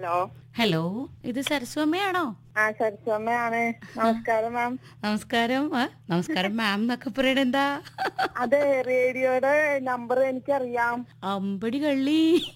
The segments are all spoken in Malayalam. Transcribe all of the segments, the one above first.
ഹലോ ഹലോ ഇത് സരസ്വമ്മയാണോ ആ സരസ്വമ്മയാണ് നമസ്കാരം മാം നമസ്കാരം ആ, നമസ്കാരം മാം എന്നൊക്കെ പറയണ എന്താ അതെ റേഡിയോയുടെ നമ്പർ എനിക്കറിയാം അമ്പടി കള്ളി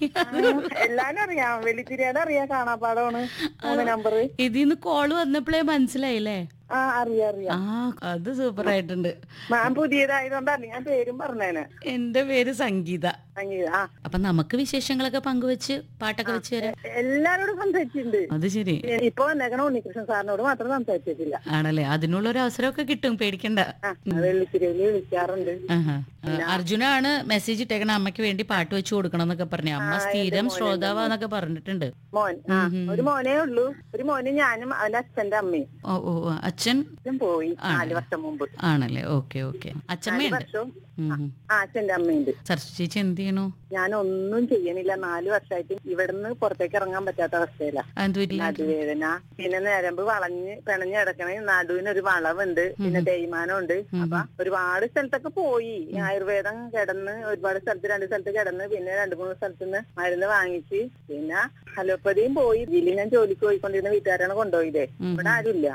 എല്ലാരും അറിയാം വെളിത്തിരിയുടെ അറിയാം കാണാപ്പാടമാണ് മൂന്ന് നമ്പർ ഇതിന്ന് കോള് വന്നപ്പോഴേ മനസ്സിലായില്ലേ ആ അറിയാം അറിയാം ആ അത് സൂപ്പർ ആയിട്ടുണ്ട് മാം പുതിയതായതുകൊണ്ടാണ് ഞാൻ പേരും പറഞ്ഞേനെ എന്റെ പേര് സംഗീത സംഗീത ആ അപ്പൊ നമുക്ക് വിശേഷങ്ങളൊക്കെ പങ്കുവെച്ച് പാട്ടൊക്കെ വെച്ച് തരാം എല്ലാരോടും സംസാരിച്ചിട്ടുണ്ട് അത് ശരി ഇപ്പൊ വന്നേക്കണ ഉണ്ണികൃഷ്ണൻ സാറിനോട് മാത്രം സംസാരിച്ചിട്ടില്ല ആണല്ലേ അതിനുള്ള ഒരു അവസരമൊക്കെ കിട്ടും പേടിക്കണ്ട ആ വെള്ളിത്തിരിയില് വിളിക്കാറുണ്ട് ആഹാ. ആ, അർജുനാണ് മെസ്സേജ് ഇട്ടേക്കണ അമ്മയ്ക്ക് വേണ്ടി പാട്ട് വെച്ച് കൊടുക്കണം എന്നൊക്കെ പറഞ്ഞു അമ്മ സ്ഥിരം ശ്രോതാവാന്നൊക്കെ പറഞ്ഞിട്ടുണ്ട് മോൻ ആ ഒരു മോനേ ഉള്ളൂ ഒരു മോന് ഞാനും അവന്റെ അച്ഛന്റെ അമ്മയും ഓ ഓ ഓ, അച്ഛൻ അച്ഛൻ പോയി നാല് വർഷം മുമ്പ് ആണല്ലേ ഓക്കെ ഓക്കെ നാല് അച്ഛമ്മയുണ്ട് വർഷവും ഉം, ഉം. ആ അച്ഛന്റെ അമ്മയുണ്ട് സരസ്വതി ചേച്ചി എന്ത് ചെയ്യണു ഞാൻ ഒന്നും ചെയ്യണില്ല നാല് വർഷമായിട്ട് ഇവിടുന്ന് പുറത്തേക്ക് ഇറങ്ങാൻ പറ്റാത്ത അവസ്ഥയില എന്ത് പറ്റില്ല നടുവേദന പിന്നെ ഞരമ്പ് വളഞ്ഞ് പിണഞ്ഞ് കിടക്കണ നടുവിന് ഒരു വളവുണ്ട് പിന്നെ തേയ്മാനം ഉണ്ട് അപ്പൊ ഒരുപാട് സ്ഥലത്തൊക്കെ പോയി ഈ ആയുർവേദം കിടന്ന് ഒരുപാട് സ്ഥലത്ത് രണ്ട് സ്ഥലത്ത് കിടന്ന് പിന്നെ രണ്ട് മൂന്ന് സ്ഥലത്ത് നിന്ന് മരുന്ന് വാങ്ങിച്ച് പിന്നെ അലോപ്പതിയും പോയി ഇതിൽ ഞാൻ ജോലിക്ക് പോയിക്കൊണ്ടിരുന്ന വീട്ടുകാരാണ് കൊണ്ടുപോയില്ലേ ഇവിടെ ആരുമില്ല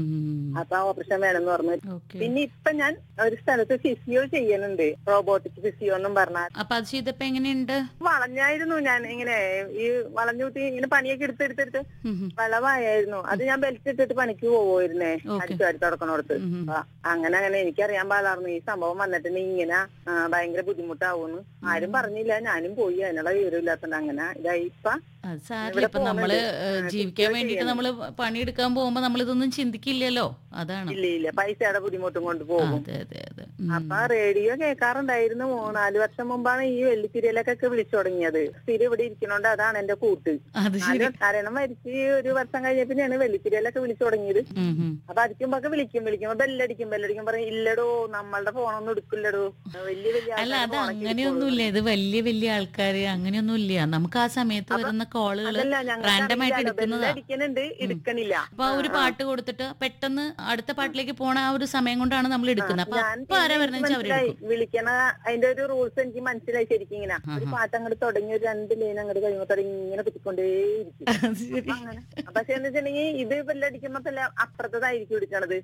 അപ്പൊ ഓപ്പറേഷൻ വേണമെന്ന് പറഞ്ഞു ഓക്കെ പിന്നെ ഇപ്പൊ ഞാൻ ഒരു സ്ഥലത്ത് ഫിസിയോ ചെയ്യുന്നുണ്ട് റോബോട്ടിക് ഫിസിയോ എന്നും പറഞ്ഞാൽ അപ്പൊ അത് ചെയ്തപ്പോ എങ്ങനെയുണ്ട് വളഞ്ഞായിരുന്നു ഞാൻ ഇങ്ങനെ ഈ വളഞ്ഞൂട്ടി ഇങ്ങനെ പണിയൊക്കെ എടുത്തെടുത്തെടുത്ത് ഉം, ഉം. വളവായിരുന്നു അത് ഞാൻ ബെൽറ്റ് ഇട്ടിട്ട് പണിക്ക് പോവുമായിരുന്നേ Okay. അടിച്ചുവാരി തുടക്കണോടത്ത് ഉം, ഉം. അപ്പൊ അങ്ങനെ അങ്ങനെ എനിക്കറിയാൻ പാടായിരുന്നു ഈ സംഭവം വന്നിട്ടുണ്ടെങ്കിൽ ഇങ്ങനെ ആ, ഭയങ്കര ബുദ്ധിമുട്ടാവുന്നു ആരും പറഞ്ഞില്ല ഞാനും പോയി അതിനുള്ള വിവരമില്ലാത്തോണ്ട് അങ്ങനെ ഇതായി ഇപ്പൊ അത് സാരില്ല ഇവിടെ ഇപ്പൊ നമ്മള് പോകുന്നുണ്ട്. ഏഹ്, ആ, ജീവിക്കാൻ കുട്ടികൾ വേണ്ടിട്ട് നമ്മള് പണിയെടുക്കാൻ പോകുമ്പോ നമ്മൾ ഇതൊന്നും ചിന്തിക്കില്ലല്ലോ അതാണ് ഇല്ല ഇല്ല പൈസയുടെ ബുദ്ധിമുട്ടും കൊണ്ട് പോകും അതെ അതെ അതെ ഉം. അപ്പൊ റേഡിയോ കേൾക്കാറുണ്ടായിരുന്നു മൂന്നാല് വർഷം മുമ്പാണ് ഈ വെള്ളിത്തിരിയിലൊക്കെ വിളിച്ചു തുടങ്ങിയത് സ്ഥിരം ഇവിടെ ഇരിക്കണോണ്ട് അതാണ് എന്റെ കൂട്ട് അത് ശരി നാല് കാരണം മരിച്ച് ഒരു വർഷം കഴിഞ്ഞപ്പിന്നെയാണ് വെള്ളിത്തിരിയിലൊക്കെ വിളിച്ചു തുടങ്ങിയത് ഉം, ഉം. അപ്പൊ അടിക്കുമ്പോ ഒക്കെ വിളിക്കും വിളിക്കുമ്പോ ബെല്ലടിക്കും ബെല്ലടിക്കും പറയും ഇല്ലടോ നമ്മളുടെ ഫോണൊന്നും എടുക്കില്ലടോ വലിയ വലിയ അല്ല ആൾക്കാരുടെ അത് ഫോണൊക്കെ അങ്ങനെയൊന്നുമില്ല ഇത് വലിയ വലിയ ആൾക്കാര് അങ്ങനെയൊന്നുമില്ല നമുക്ക് ആ സമയത്ത് വരുന്ന കോളുകൾ അതല്ല ഞങ്ങൾക്ക് റാൻഡം ആയിട്ട് അറിയില്ല, എടുക്കുന്നതാ ബെല്ലടിക്കുന്നുണ്ട് എടുക്കണില്ല അപ്പൊ ആ ഒരു പാട്ട് കൊടുത്തിട്ട് പെട്ടെന്ന് അടുത്ത പാട്ടിലേക്ക് പോണ ആ ഒരു സമയം കൊണ്ടാണ് നമ്മൾ എടുക്കുന്നത് അപ്പൊ ഞാൻ അപ്പൊ ആരാ പിന്നെ വരണെന്ന് എനിക്ക് വെച്ചാൽ മനസ്സിലായി അവരെടുക്കും വിളിക്കണ അതിന്റെ ഒരു റൂൾസ് എനിക്ക് മനസ്സിലായി ശരിക്കും ഇങ്ങനെ ഒരു പാട്ട് അങ്ങോട്ട് തുടങ്ങി ഒരു രണ്ട് ലൈൻ അങ്ങോട്ട് കഴിയുമ്പോ തുടങ്ങി ഇങ്ങനെ കുത്തിക്കൊണ്ടേയിരിക്കും അത് ശരി അങ്ങനെ പക്ഷെ എന്ന് വെച്ചിട്ടുണ്ടെങ്കിൽ ഇത് ബെല്ലടിക്കുമ്പോ അപ്പുറത്തതായിരിക്കും എടുക്കണത്